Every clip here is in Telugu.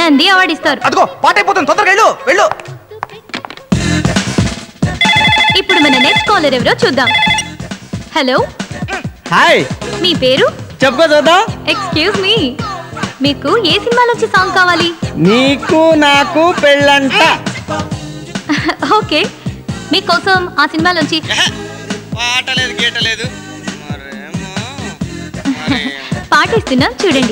నంది అవార్డు ఇస్తారు అదిగో పాట అయిపోతుంది తొందరగా వెళ్ళు వెళ్ళు ఇప్పుడు మన నెక్స్ట్ కాలర్ ఎవరో చూద్దాం హలో హాయ్ మీ పేరు చెప్పుకో చూద్దాం ఎక్స్క్యూజ్ మీ మీకు ఏ సినిమాలోంచి సాంగ్ కావాలి నీకు నాకు పెళ్ళంట ఓకే మీకోసం ఆ సినిమాలోంచి పాట లేదు గీట లేదు పాటిస్తున్నాం చూడండి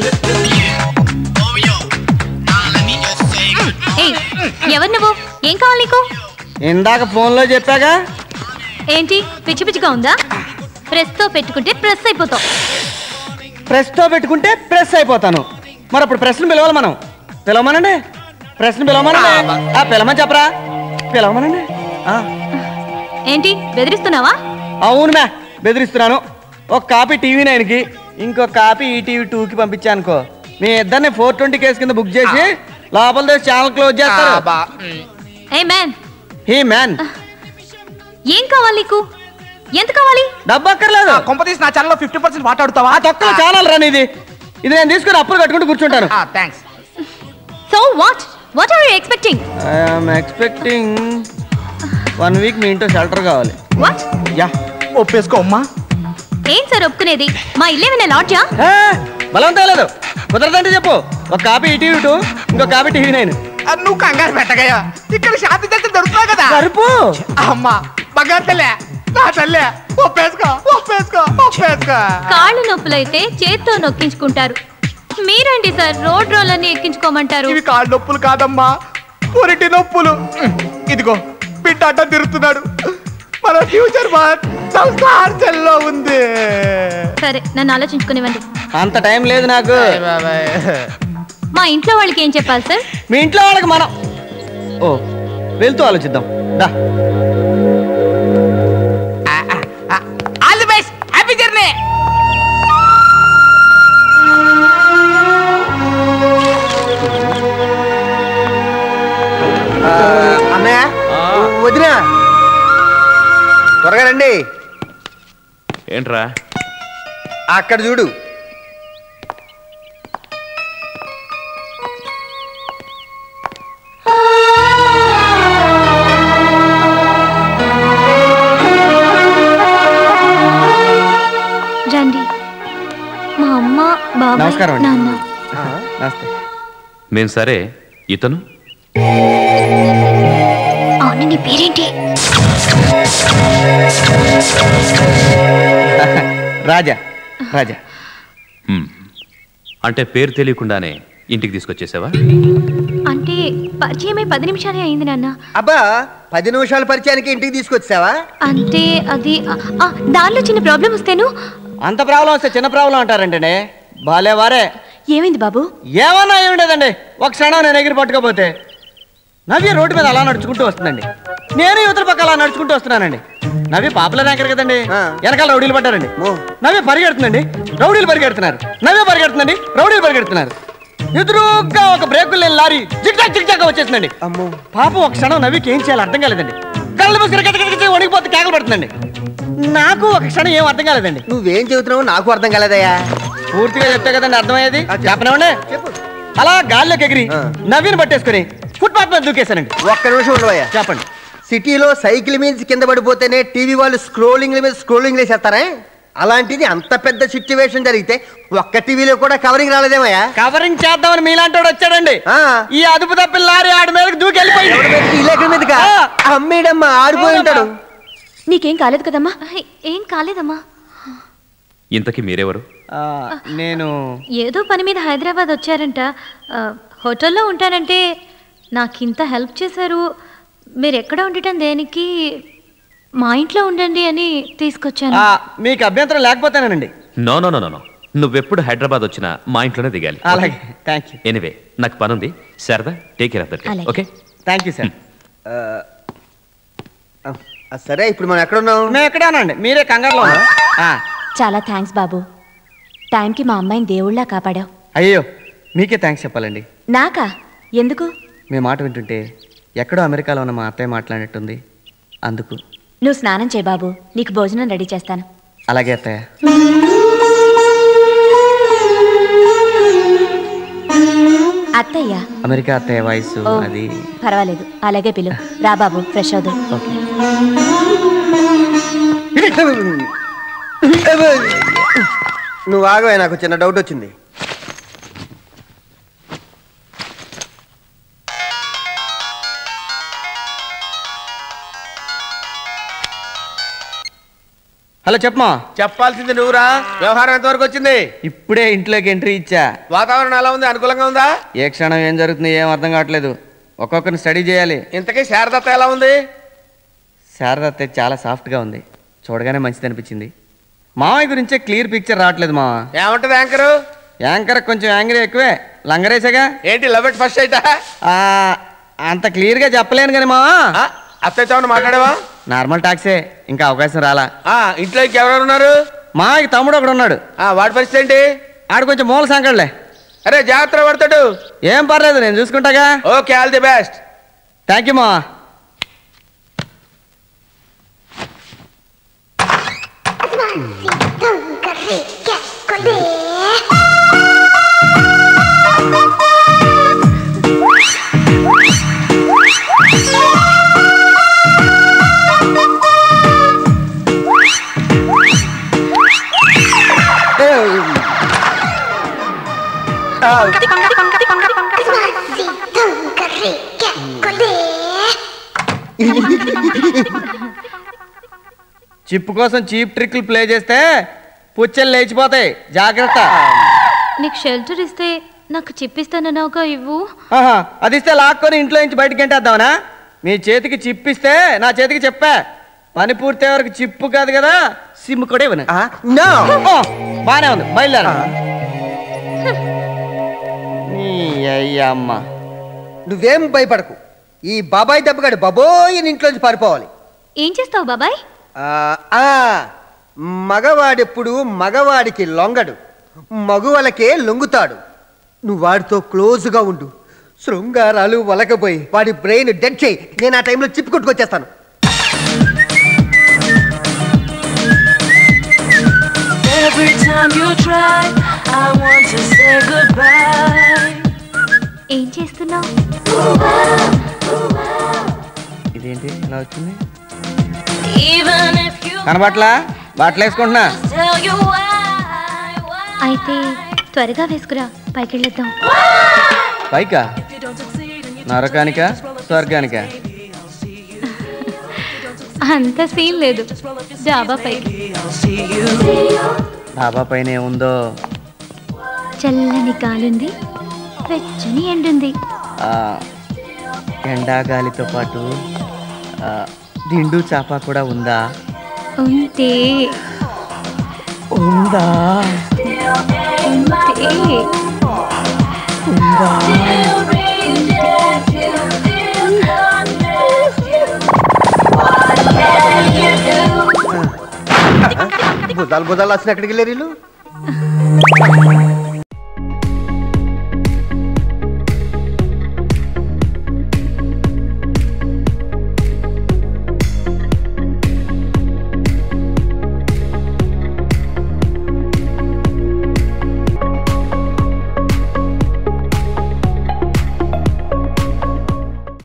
ఏయ్, ఎవరు నువ్వు ఏం కావాలి నీకు ఇందాక ఫోన్లో చెప్పాగా ఏంటి పిచ్చి పిచ్చిగా ఉందా ప్రెస్ తో పెట్టుకుంటే ప్రెస్ అయిపోతావు ప్రెస్తో పెట్టుకుంటే ప్రెస్ అయిపోతాను మరి అప్పుడు ప్రెస్ని పిలవాలి మనం పిలవమనండి ప్రెస్ని పిలవమనండి ఆ పిలవమని చెప్పరా పిలవమనండి ఆ, ఏంటి బెదిరిస్తున్నావా అవును మ్యా బెదిరిస్తున్నాను ఒక కాపీ టీవీ నైన్కి ఇంకో కాపీ ఈటీవీ టూకి పంపించా అనుకో మీ ఇద్దరిని ఫోర్ ట్వంటీ కేసు కింద బుక్ చేసి లోపల తెచ్చి ఛానల్ క్లోజ్ చేస్తారు బా ఏ మ్యాన్ హీ మ్యాన్ ఏం కావాలి నీకు ఎంత కావాలి డబ్బు అక్కర్లేదు కొంప తీసి నా ఛానల్లో ఫిఫ్టీ పర్సెంట్ మాట్లాడుతావా ఆ తొక్కల ఛానల్ రాని ఇది ఇది నేను తీసుకుని అప్పులు కట్టుకుంటూ కూర్చుంటాను thanks so what what are you expecting I'm expecting one week మీ ఇంట్లో షెల్టర్ కావాలి వాట్ యా ఒప్పేసుకో అమ్మా ఏం సార్ ఒప్పుకునేది మా ఇల్లేమైనా లాడ్జా ఏ, బలవంతం లేదు కుదరదంటే చెప్పు ఒక కాపీ ఈటీవీ టూ ఇంకో కాపీ టీవీ నైన్ ఆ, నువ్వు కంగారు పెట్టగయ్యా ఇక్కడ షాపింగ్ చేస్తే దొరుకుతావు కదా సరుపు అమ్మా బంగారు తల్లే నా తల్లే ఒప్పేసుకో ఒప్పేసుకో ఒప్పేసుకో కాళ్ళు నొప్పులైతే చేత్తో నొక్కించుకుంటారు మీరండి సార్ రోడ్ రోలర్ని ఎక్కించుకోమంటారు ఇవి కాళ్ళు నొప్పులు కాదమ్మా పురిటి నొప్పులు ఇదిగో బిడ్డ అడ్డ తిరుగుతున్నాడు మన ఫ్యూచర్ సంస్కార్చల్లో ఉంది సరే నన్ను ఆలోచించుకునివ్వండి అంత టైం లేదు నాకు మా ఇంట్లో వాళ్ళకి ఏం చెప్పాలి సార్ మీ ఇంట్లో వాళ్ళకి మనం ఓ వెళ్తూ ఆలోచిద్దాం దా all the best happy journey అన్నయ్య వదినా త్వరగా రండి ఏంట్రా అక్కడ చూడు రండి మా అమ్మ బాబాయ్ నమస్కారం అండి. నాన్న నమస్తే మేం సరే ఇతను అవును నీ పేరేంటి రాజా రాజా హ్మ్. అంటే పేరు తెలియకుండానే ఇంటికి తీసుకొచ్చేసావా అంటే పరిచయమై పది నిమిషాలే అయింది నాన్న అబ్బా పది నిమిషాల పరిచయానికి ఇంటికి తీసుకొచ్చావా అంటే అది ఆ, ఆ, దానిలో చిన్న ప్రాబ్లం వస్తేను అంత ప్రాబ్లం వస్తే చిన్న ప్రాబ్లం అంటారంటే బాలే వారే ఏమైంది బాబు ఏమన్నా ఏముండదండి ఒక క్షణం నేను ఎగిరి పట్టుకోపోతే నవ్య రోడ్డు మీద అలా నడుచుకుంటూ వస్తుందండి నేను యువతల పక్క అలా నడుచుకుంటూ వస్తున్నానండి నవ్య పాపలర్ యాంకర్ కదండి ఆ. వెనకాల రౌడీలు పడ్డారండి ఓ. నవ్య పరిగెడుతుందండి రౌడీలు పరిగెడుతున్నారు నవ్య పరిగెడుతుందండి రౌడీలు పరిగెడుతున్నారు ఎదురుగా ఒక బ్రేకులు లేని లారీ జిగ్జాగ్ జిగ్జాగ్ వచ్చేసిందండి అమ్మో పాపం ఒక క్షణం నవ్వికి ఏం చేయాలో అర్థం కాలేదండి కళ్ళు మూసుకుని గజగజగజ వణికిపోతే కేకలు పడుతుందండి నాకు ఒక క్షణం ఏం అర్థం కాలేదండి నువ్వేం చెబుతున్నావు నాకు అర్థం కాలేదయ్యా పూర్తిగా చెప్తే కదండి అర్థమయ్యేది చెప్పనివ్వండి చెప్పు అలా గాల్లోకి ఎగిరి ఆ. నవ్విని పట్టేసుకుని ఫుట్పాత్ మీద దూకేశానండి ఒక్క నిమిషం ఉండవయ్యా చెప్పండి సిటీలో సైకిల్ మీద కింద పడిపోతేనే టీవీ వాళ్ళు స్క్రోలింగ్ మీద స్క్రోలింగ్ వేసేస్తారా అలాంటిది అంత పెద్ద సిచ్యువేషన్ జరిగితే ఒక్క టీవీలో కూడా కవరింగ్ రాలేదేమయ్యా కవరింగ్ చేద్దామని మీలాంటి వాడు వచ్చాడండి ఆ. ఈ అదుపు తప్పిన లారీ ఆడి మీదకి దూకి వెళ్ళిపోయింది ఇలేకల మీదగా ఆ. అమ్మేడమ్మా ఆడిపోయి ఉంటాడు నీకేం కాలేదు కదమ్మా ఏం కాలేదమ్మా ఇంతకీ మీరెవరు ఆ, నేను ఏదో పని మీద హైదరాబాద్ వచ్చారంట ఆ, హోటల్లో ఉంటానంటే నాకు ఇంత హెల్ప్ చేశారు మీరు ఎక్కడ ఉండటం దేనికి మా ఇంట్లో ఉండండి అని తీసుకొచ్చాను ఆ, మీకు అభ్యంతరం లేకపోతేనండి no no no no no నువ్వెప్పుడు హైదరాబాద్ వచ్చినా మా ఇంట్లోనే దిగాలి అలాగే థ్యాంక్ యూ ఎనివే నాకు పనుంది Sharada take care of that అలాగే. ఓకే థ్యాంక్ యూ సార్ ఆ, సరే ఇప్పుడు మనం ఎక్కడ ఉన్నాం మేము ఎక్కడానండి మీరే కంగారులో ఉన్నారు. ఆ, చాలా థ్యాంక్స్ బాబు టైంకి మా అమ్మాయిని దేవుళ్ళా కాపాడావు అయ్యో మీకే థ్యాంక్స్ చెప్పాలండి నాకా ఎందుకు మీ మాట వింటుంటే ఎక్కడో అమెరికాలో ఉన్న మా అత్తయ్య మాట్లాడినట్టుంది అందుకు నువ్వు స్నానం చేయి బాబు నీకు భోజనం రెడీ చేస్తాను అలాగే అత్తయ్య అత్తయ్య అమెరికా అత్తయ్య వయసు ఓ అది పర్వాలేదు అలాగే పిలు రా బాబు ఫ్రెష్ అవుదు ఓకే నువ్వు ఆగవే నాకు చిన్న డౌట్ వచ్చింది హలో చెప్పమా చెప్పాల్సింది నువ్వురా వ్యవహారం ఎంతవరకు వచ్చింది ఇప్పుడే ఇంట్లోకి ఎంట్రీ ఇచ్చా వాతావరణం ఎలా ఉంది అనుకూలంగా ఉందా ఏ క్షణం ఏం జరుగుతుంది ఏం అర్థం కావట్లేదు ఒక్కొక్కరిని స్టడీ చేయాలి ఇంతకీ శారదత్త ఎలా ఉంది శారద అత్తయ్య చాలా సాఫ్ట్గా ఉంది చూడగానే మంచిది అనిపించింది మామయ్య గురించే క్లియర్ పిక్చర్ రావట్లేదు మామ ఏమంటది యాంకరు యాంకర్ కొంచెం యాంగ్రీ ఎక్కువే లంగరేసాగా ఏంటి లవ్ ఎట్ ఫస్ట్ అయితే ఆ, అంత క్లియర్గా చెప్పలేను కానీ మావా అత్తయ్యతో మాట్లాడావా నార్మల్ టాక్సే ఇంకా అవకాశం రాలా ఆ, ఇంట్లో ఇంకెవరెవరు ఉన్నారు మామయ్యకి తమ్ముడు ఒకడు ఉన్నాడు ఆ, వాడి పరిస్థితి ఏంటి ఆడు కొంచెం మూల సంకడలే అరే జాగ్రత్త పడతాడు ఏం పర్లేదు నేను చూసుకుంటాగా okay all the best thank you మావా చిప్పు కోసం చీప్ ట్రిక్లు ప్లే చేస్తే పుచ్చెలు లేచిపోతాయి జాగ్రత్త నీకు షెల్టర్ ఇస్తే నాకు చెప్పిస్తానన్నావుగా ఇవ్వు ఆహా, అది ఇస్తే లాక్కొని ఇంట్లో నుంచి బయటికి ఎంటేద్దామనా మీ చేతికి చిప్పిస్తే నా చేతికి చెప్పా పని పూర్తయ్యే వరకు చిప్పు కాదు కదా సిమ్ కూడా ఇవ్వను నో ఓ, బానే ఉంది బయలుదేరా నీ అయ్యమ్మ నువ్వేం భయపడకు ఈ బాబాయ్ దెబ్బగాడు బాబోయ్ అని ఇంట్లోంచి పారిపోవాలి ఏం చేస్తావు బాబాయ్ ఆ, ఆ, మగవాడెప్పుడు మగవాడికి లొంగడు మగువలకే లొంగుతాడు నువ్వు వాడితో క్లోజ్గా ఉండు శృంగారాలు వలకపోయి వాడి బ్రెయిన్ డెడ్ చేయి నేను ఆ టైంలో చిప్పు కొట్టుకొచ్చేస్తాను Every time you try, I want to say goodbye. ఏం చేస్తున్నావు ఇదేంటి ఇలా వచ్చింది Even if you కనబట్లా బట్టలు వేసుకుంటున్నా tell you why, why. అయితే త్వరగా వేసుకురా పైకి వెళ్ళొద్దాం పైకా If you don't succeed and you నరకానిక స్వర్గానిక అంత సీన్ లేదు డాబా పైకి I'll see you. డాబా పైన ఏముందో చల్లని గాలుంది వెచ్చని ఎండుంది ఆ, ఎండా గాలితో పాటు ఆ, దిండు చాప కూడా ఉందా ఉంటే ఉందా ఉంటే భుజాలు భుజాలు వచ్చిన ఎక్కడికి వెళ్ళారు వీళ్ళు